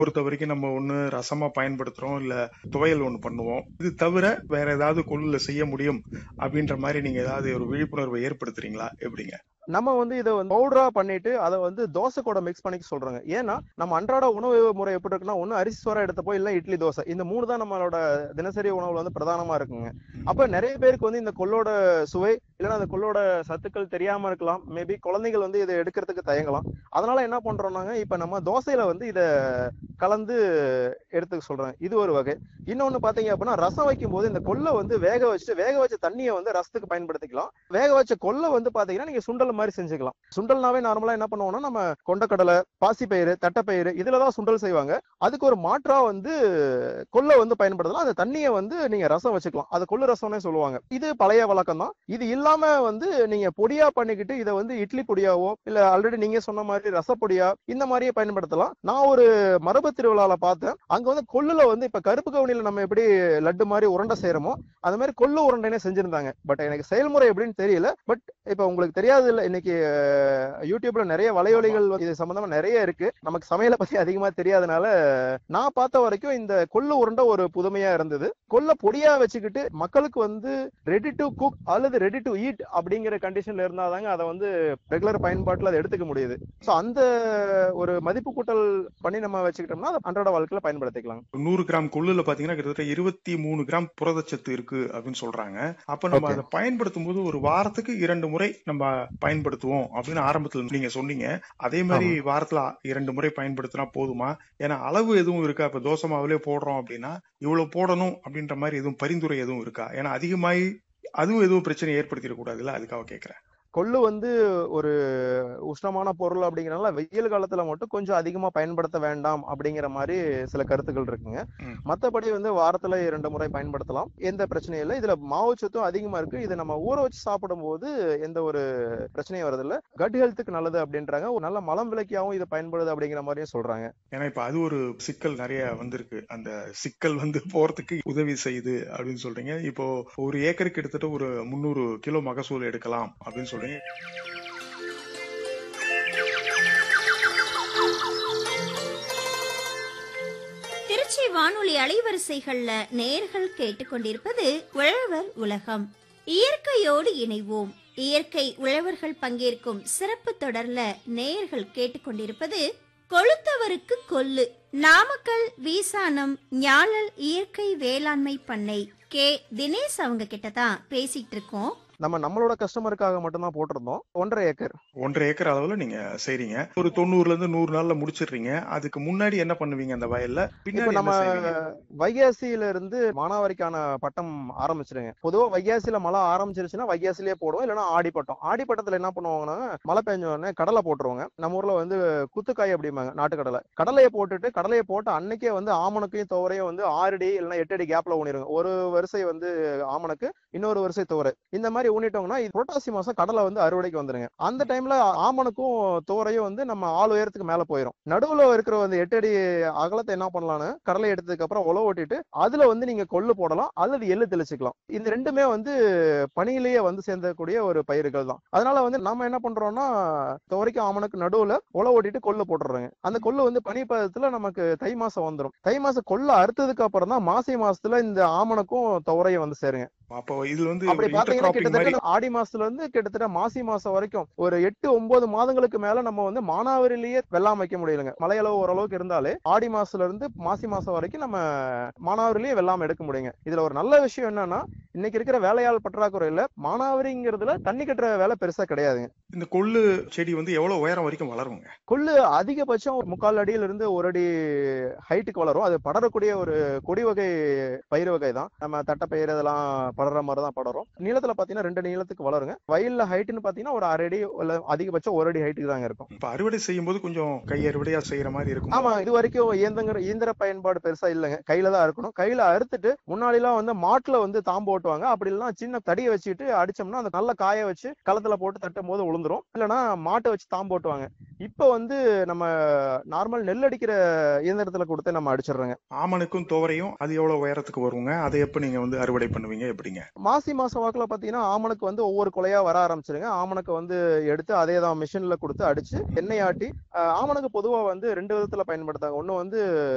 பொறுத்த வரைக்கும் நம்ம ஒண்ணு ரசமா பயன்படுத்துறோம் இல்ல துவையல் ஒண்ணு பண்ணுவோம் இது தவிர வேற ஏதாவது கொள்ளுல செய்ய முடியும் அப்படின்ற மாதிரி நீங்க ஏதாவது ஒரு விழிப்புணர்வை ஏற்படுத்துறீங்களா எப்படிங்க நம்ம வந்து இதை வந்து பவுடரா பண்ணிட்டு அதை வந்து தோசை கூட மிக்ஸ் பண்ணிக்க சொல்றாங்க ஏன்னா நம்ம அன்றாட உணவு முறை எப்படி இருக்குன்னா ஒண்ணு அரிசி சோறா எடுத்தப்போ இல்ல இட்லி தோசை இந்த மூணு தான் நம்மளோட தினசரி உணவுல வந்து பிரதானமா இருக்குங்க அப்ப நிறைய பேருக்கு வந்து இந்த கொள்ளோட சுவை இல்லைன்னா அந்த கொள்ளோட சத்துக்கள் தெரியாம இருக்கலாம் மேபி குழந்தைகள் வந்து இதை எடுக்கிறதுக்கு தயங்கலாம் அதனால என்ன பண்றோம்னாங்க இப்ப நம்ம தோசையில வந்து இத கலந்து எடுத்துக்க சொல்றாங்க இது ஒரு வகை இன்னொன்னு பாத்தீங்க அப்படின்னா ரசம் வைக்கும் போது இந்த கொள்ளை வந்து வேக வச்சுட்டு வேக வச்ச தண்ணியை வந்து ரசத்துக்கு பயன்படுத்திக்கலாம் வேக வச்ச கொள்ளை வந்து பாத்தீங்கன்னா நீங்க சுண்டல் மாதிரி செஞ்சுக்கலாம் சுண்டல்னாவே நார்மலா என்ன பண்ணுவோம்னா நம்ம கொண்டக்கடலை பாசிப்பயிறு தட்டைப்பயிறு இதுலதான் சுண்டல் செய்வாங்க அதுக்கு ஒரு மாற்றா வந்து கொள்ளை வந்து பயன்படுத்தலாம் அந்த தண்ணியை வந்து நீங்க ரசம் வச்சுக்கலாம் அது கொள்ளு ரசம்னே சொல்லுவாங்க இது பழைய வழக்கம் தான் இது இல்லாம வந்து நீங்க பொடியா பண்ணிக்கிட்டு இதை வந்து இட்லி பொடியாவோ இல்ல ஆல்ரெடி நீங்க சொன்ன மாதிரி ரசப்பொடியா இந்த மாதிரியே பயன்படுத்தலாம் நான் ஒரு மரபு திருவிழால பார்த்தேன் அங்க வந்து கொள்ளுல வந்து இப்ப கருப்பு கவுனில நம்ம எப்படி லட்டு மாதிரி உருண்டை செய்யறோமோ அந்த மாதிரி கொள்ளு உருண்டைனே செஞ்சிருந்தாங்க பட் எனக்கு செயல்முறை எப்படின்னு தெரியல பட் இப்ப உங்களுக்கு தெரியாது இல்ல இன்னைக்கு அஹ், யூடியூப்ல நிறைய வலையொலிகள் இது சம்பந்தமா நிறைய இருக்கு நமக்கு சமையலை பத்தி அதிகமா தெரியாதனால நான் பார்த்த வரைக்கும் இந்த கொள்ளு உருண்டை ஒரு புதுமையா இருந்தது கொள்ள பொடியா வச்சுக்கிட்டு மக்களுக்கு வந்து ரெடி டு குக் அல்லது ரெடி டு ஈட் அப்படிங்கிற கண்டிஷன்ல இருந்தாதாங்க அதை வந்து ரெகுலர் பயன்பாட்டுல அதை எடுத்துக்க முடியுது சோ அந்த ஒரு மதிப்பு கூட்டல் பண்ணி நம்ம வச்சுக்கிட்டோம்னா அதை அன்றாட வாழ்க்கையில பயன்படுத்திக்கலாம் நூறு கிராம் கொள்ளுல பாத்தீங்கன்னா கிட்டத்தட்ட இருபத்தி மூணு கிராம் புரதச்சத்து இருக்கு அப்படின்னு சொல்றாங்க அப்ப நம்ம Okay. அதை பயன்படுத்தும் போது ஒரு வாரத்துக்கு இரண்டு முறை நம்ம பயன்படுத்துவோம் அப்படின்னு ஆரம்பத்துல நீங்க சொன்னீங்க அதே மாதிரி வாரத்துல இரண்டு முறை பயன்படுத்தினா போதுமா ஏன்னா அளவு எதுவும் இருக்கா இப்ப தோசை மாவுலயே போடுறோம் அப்படின்னா இவ்வளவு போடணும் அப்படின்ற மாதிரி எதுவும் பரிந்துரை எதுவும் இருக்கா ஏன்னா அதிகமாகி அதுவும் எதுவும் பிரச்சனை ஏற்படுத்திடக் கூடாதுல்ல அதுக்காக கேக்குறேன் கொள்ளு வந்து ஒரு உஷ்ணமான பொருள் அப்படிங்கறனால வெயில் காலத்துல மட்டும் கொஞ்சம் அதிகமா பயன்படுத்த வேண்டாம் அப்படிங்கிற மாதிரி சில கருத்துக்கள் இருக்குங்க ம். மத்தபடி வந்து வாரத்துல இரண்டு முறை பயன்படுத்தலாம் எந்த பிரச்சனையும் இல்லை இதுல மாவுச்சத்தும் அதிகமா இருக்கு இதை நம்ம ஊற வச்சு சாப்பிடும் போது எந்த ஒரு பிரச்சனையும் வரதில்ல கட் ஹெல்த்துக்கு நல்லது அப்படின்றாங்க ஒரு நல்ல மலம் விளக்கியாவும் இது பயன்படுது அப்படிங்கிற மாதிரியும் சொல்றாங்க ஏன்னா இப்ப அது ஒரு சிக்கல் நிறைய வந்திருக்கு அந்த சிக்கல் வந்து போறதுக்கு உதவி செய்யுது அப்படின்னு சொல்றீங்க இப்போ ஒரு ஏக்கருக்கு கிட்டத்தட்ட ஒரு முந்நூறு கிலோ மகசூல் எடுக்கலாம் அப்படின்னு சொல்றீங்க திருச்சி வானொலி அலைவரிசைகள்ல நேர்கள் கேட்டுக்கொண்டிருப்பது உழவர் உலகம் இயற்கையோடு இணைவோம் இயற்கை உழவர்கள் பங்கேற்கும் சிறப்பு தொடர்ல நேயர்கள் கேட்டுக்கொண்டிருப்பது கொளுத்தவருக்கு கொல்லு நாமக்கல் வீசானம் ஞாழல் இயற்கை வேளாண்மை பண்ணை கே தினேஷ் அவங்க கிட்ட தான் பேசிட்டு இருக்கோம் நம்ம நம்மளோட கஸ்டமருக்காக மட்டும்தான் போட்டிருந்தோம் ஒன்றரை ஏக்கர் ஒன்றரை ஏக்கர் அளவுல நீங்க செய்றீங்க ஒரு தொண்ணூறுல இருந்து நூறு நாள்ல முடிச்சிடுறீங்க அதுக்கு முன்னாடி என்ன பண்ணுவீங்க அந்த வயல்ல இப்ப பின்னாடி நம்ம என்ன செய்வீங்க வைகாசியில இருந்து மானாவாரிக்கான பட்டம் ஆரம்பிச்சிருங்க பொதுவா வைகாசியில மழை ஆரம்பிச்சிருச்சுன்னா வைகாசிலேயே போடுவோம் இல்லைன்னா ஆடிப்பட்டம் ஆடிப்பட்டத்துல என்ன பண்ணுவாங்கன்னா மழை பெஞ்ச உடனே கடலை போட்டுருவாங்க நம்ம ஊர்ல வந்து குத்துக்காய் அப்படிம்பாங்க நாட்டுக்கடலை கடலையை போட்டுட்டு கடலையை போட்டு அன்னைக்கே வந்து ஆமணக்கையும் துவரையும் வந்து ஆறு அடி இல்லைன்னா எட்டு அடி கேப்ல ஊனிருங்க ஒரு வரிசை வந்து ஆமணக்கு இன்னொரு வரிசை துவரை இந்த மாதிரி ஊனிட்டோம்னா இது புரட்டாசி மாசம் கடலை வந்து அறுவடைக்கு வந்துருங்க அந்த டைம்ல ஆமணக்கும் துவரையும் வந்து நம்ம ஆள் உயரத்துக்கு மேல போயிடும் நடுவுல இருக்கிற வந்து எட்டு அடி அகலத்தை என்ன பண்ணலாம்னு கடலை எடுத்ததுக்கு அப்புறம் உழவு ஓட்டிட்டு அதுல வந்து நீங்க கொள்ளு போடலாம் அல்லது எள்ளு தெளிச்சுக்கலாம் இந்த ரெண்டுமே வந்து பனியிலேயே வந்து சேர்ந்தக்கூடிய ஒரு பயிர்கள் தான் அதனால வந்து நம்ம என்ன பண்றோம்னா துவரைக்கும் ஆமணக்கு நடுவுல உழவு ஓட்டிட்டு கொள்ளு போட்டுறோங்க அந்த கொள்ளு வந்து பனி பதத்துல நமக்கு தை மாசம் வந்துடும் தை மாசம் கொள்ளு அறுத்ததுக்கு அப்புறம் தான் மாசி மாசத்துல இந்த ஆமணக்கும் துவரையும் வந்து சேருங்க அப்போ இதுல வந்து அப்படி ஒரு பாத்தீங்கன்னா intercropping மாதிரி கிட்டத்தட்ட ஆடி மாசத்துல இருந்து கிட்டத்தட்ட மாசி மாசம் வரைக்கும் ஒரு எட்டு ஒன்பது மாதங்களுக்கு மேல நம்ம வந்து மானாவாரிலேயே வெள்ளாம வைக்க முடியலங்க மழையளவு ஓரளவுக்கு இருந்தாலே ஆடி மாசத்துல இருந்து மாசி மாசம் வரைக்கும் நம்ம மானாவாரிலேயே வெள்ளாம எடுக்க முடியுங்க இதுல ஒரு நல்ல விஷயம் என்னன்னா இன்னைக்கு இருக்கிற வேலையாள் பற்றாக்குறையில மானாவாரிங்கிறதுல தண்ணி கட்டுற வேலை பெருசா கிடையாதுங்க இந்த கொள்ளு செடி வந்து எவ்வளவு உயரம் வரைக்கும் வளருங்க கொள்ளு அதிகபட்சம் ஒரு முக்கால் அடியில இருந்து ஒரு அடி ஹைட்டுக்கு வளரும் அது படரக்கூடிய ஒரு கொடி வகை பயிர் வகை தான் நம்ம தட்டைப்பயிர் இதெல்லாம் படற மாதிரி தான் படரும் நீளத்துல பாத்தீங்கன்னா ரெண்டு நீளத்துக்கு வளருங்க வயல்ல ஹைட்னு பாத்தீங்கன்னா ஒரு அரை அடி இல்ல அதிகபட்சம் ஒரு அடி ஹைட்டுக்கு தாங்க இருக்கும் இப்ப அறுவடை செய்யும் போது கொஞ்சம் கை அறுவடையா செய்யற மாதிரி இருக்கும் ஆமா இது வரைக்கும் இயந்திர இயந்திர பயன்பாடு பெருசா இல்லைங்க கையில தான் இருக்கணும் கையில அறுத்துட்டு முன்னாடி எல்லாம் வந்து மாட்டுல வந்து தாம்பு ஓட்டுவாங்க அப்படி இல்லைன்னா சின்ன தடியை வச்சுட்டு அடிச்சோம்னா அந்த நல்ல காய வச்சு களத்துல போட்டு தட்டும் போது உளுந்துரும் இல்லைன்னா மாட்டை வச்சு தாம்பு ஓட்டுவாங்க இப்ப வந்து நம்ம நார்மல் நெல் அடிக்கிற இயந்திரத்துல கொடுத்து நம்ம அடிச்சிடுறோங்க ஆமனுக்கும் துவரையும் அது எவ்வளவு உயரத்துக்கு வருங்க அதை எப்ப நீங்க வந்து அறுவடை பண்ணுவீங்க எப்படிங்க மாசி மாசம் வாக்குல பாத்தீங்கன்னா ஆமணக்கு வந்து ஒவ்வொரு கொலையா வர ஆரம்பிச்சிருங்க ஆமணக்கு வந்து எடுத்து அதே தான் மிஷின்ல கொடுத்து அடிச்சு எண்ணெய் ஆட்டி அஹ், ஆமணக்கு பொதுவா வந்து ரெண்டு விதத்துல பயன்படுத்தாங்க ஒண்ணு வந்து